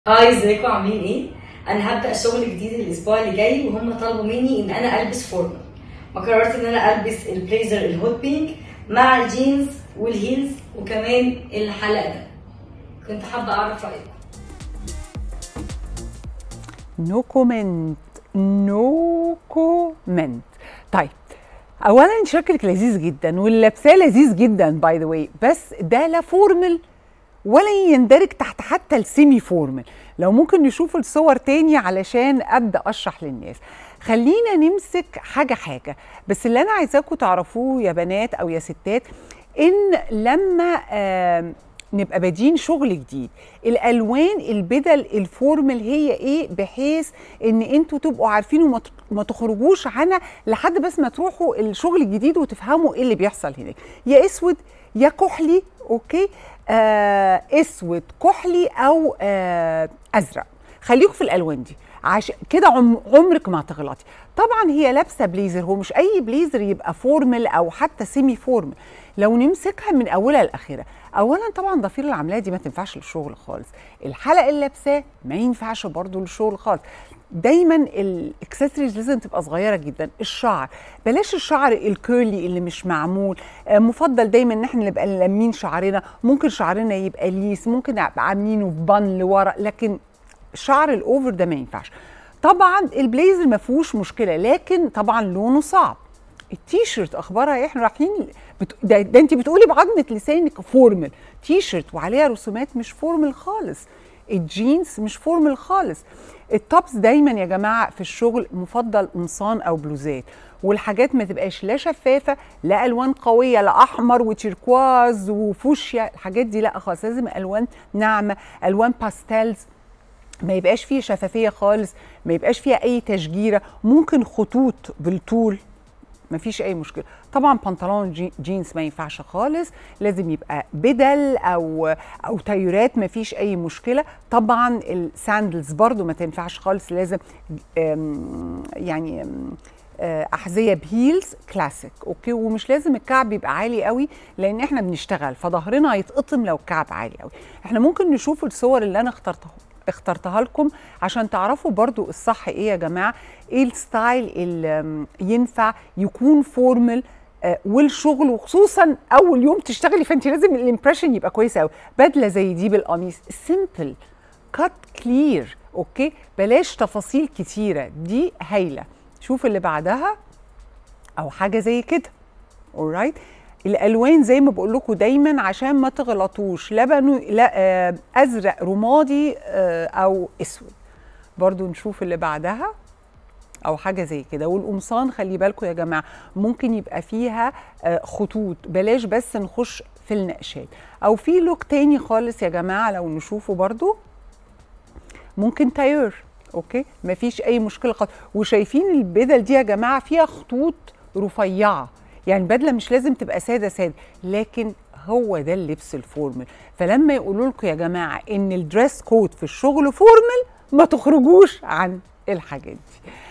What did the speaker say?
هاي ازيكم عاملين ايه؟ انا هبدا شغل جديد الاسبوع اللي جاي وهم طلبوا مني ان انا البس فورمال فقررت ان انا البس البليزر الهوت بينك مع الجينز والهيلز وكمان الحلقه ده كنت حابه اعرف رايكم نو كومنت نو كومنت طيب اولا شكلك لذيذ جدا واللي لابساه لذيذ جدا باي ذا واي بس ده لا فورمال ولا يندرج تحت حتى السيمي فورمال لو ممكن نشوف الصور تاني علشان ابدا اشرح للناس خلينا نمسك حاجه حاجه بس اللي انا عايزاكم تعرفوه يا بنات او يا ستات ان لما آه نبقى بادين شغل جديد الالوان البدل الفورمال هي ايه بحيث ان انتوا تبقوا عارفين وما ما تخرجوش عنها لحد بس ما تروحوا الشغل الجديد وتفهموا ايه اللي بيحصل هناك يا اسود يا كحلي اوكي آه اسود كحلي او آه ازرق خليكم في الالوان دي عشان كده عم عمرك ما هتغلطي طبعا هي لابسه بليزر هو مش اي بليزر يبقى فورمال او حتى سيمي فورمال لو نمسكها من اولها لاخرها اولا طبعا ضفير العمليه دي ما تنفعش للشغل خالص الحلقه اللي لابساه ما ينفعش برضو للشغل خالص دايما الاكسسوارز لازم تبقى صغيره جدا الشعر بلاش الشعر الكيرلي اللي مش معمول مفضل دايما ان احنا نبقى لامين شعرنا ممكن شعرنا يبقى ليس ممكن نبقى عاملينه في بن لورا لكن شعر الاوفر ده ما ينفعش طبعا البليزر ما فيهوش مشكله لكن طبعا لونه صعب التيشيرت اخبارها ايه احنا رايحين بت... ده, ده انت بتقولي بعظمه لسانك فورمال تيشيرت وعليها رسومات مش فورمال خالص الجينز مش فورمال خالص التوبس دايما يا جماعه في الشغل مفضل قمصان او بلوزات والحاجات ما تبقاش لا شفافه لا الوان قويه لا احمر وتيركواز وفوشيا الحاجات دي لا خالص لازم الوان ناعمه الوان باستيلز ما يبقاش فيه شفافيه خالص ما يبقاش فيها اي تشجيره ممكن خطوط بالطول ما فيش اي مشكله طبعا بنطلون جي جينز ما ينفعش خالص لازم يبقى بدل او او تايرات ما فيش اي مشكله طبعا الساندلز برضو ما تنفعش خالص لازم يعني احذيه بهيلز كلاسيك اوكي ومش لازم الكعب يبقى عالي قوي لان احنا بنشتغل فظهرنا هيتقطم لو الكعب عالي قوي احنا ممكن نشوف الصور اللي انا اخترتها اخترتها لكم عشان تعرفوا برضو الصح ايه يا جماعه ايه الستايل اللي ينفع يكون فورمال آه والشغل وخصوصا اول يوم تشتغلي فانت لازم الامبريشن يبقى كويس قوي بدله زي دي بالقميص سيمبل كات كلير اوكي بلاش تفاصيل كتيره دي هايله شوف اللي بعدها او حاجه زي كده alright الالوان زي ما بقول لكم دايما عشان ما تغلطوش لبن لا آه ازرق رمادي آه او اسود برضو نشوف اللي بعدها او حاجه زي كده والقمصان خلي بالكم يا جماعه ممكن يبقى فيها آه خطوط بلاش بس نخش في النقشات او في لوك تاني خالص يا جماعه لو نشوفه برضو ممكن تاير اوكي مفيش اي مشكله خالص وشايفين البدل دي يا جماعه فيها خطوط رفيعه يعني بدله مش لازم تبقى ساده ساده لكن هو ده اللبس الفورمال فلما يقولوا لكم يا جماعه ان الدريس كود في الشغل فورمال ما تخرجوش عن الحاجات دي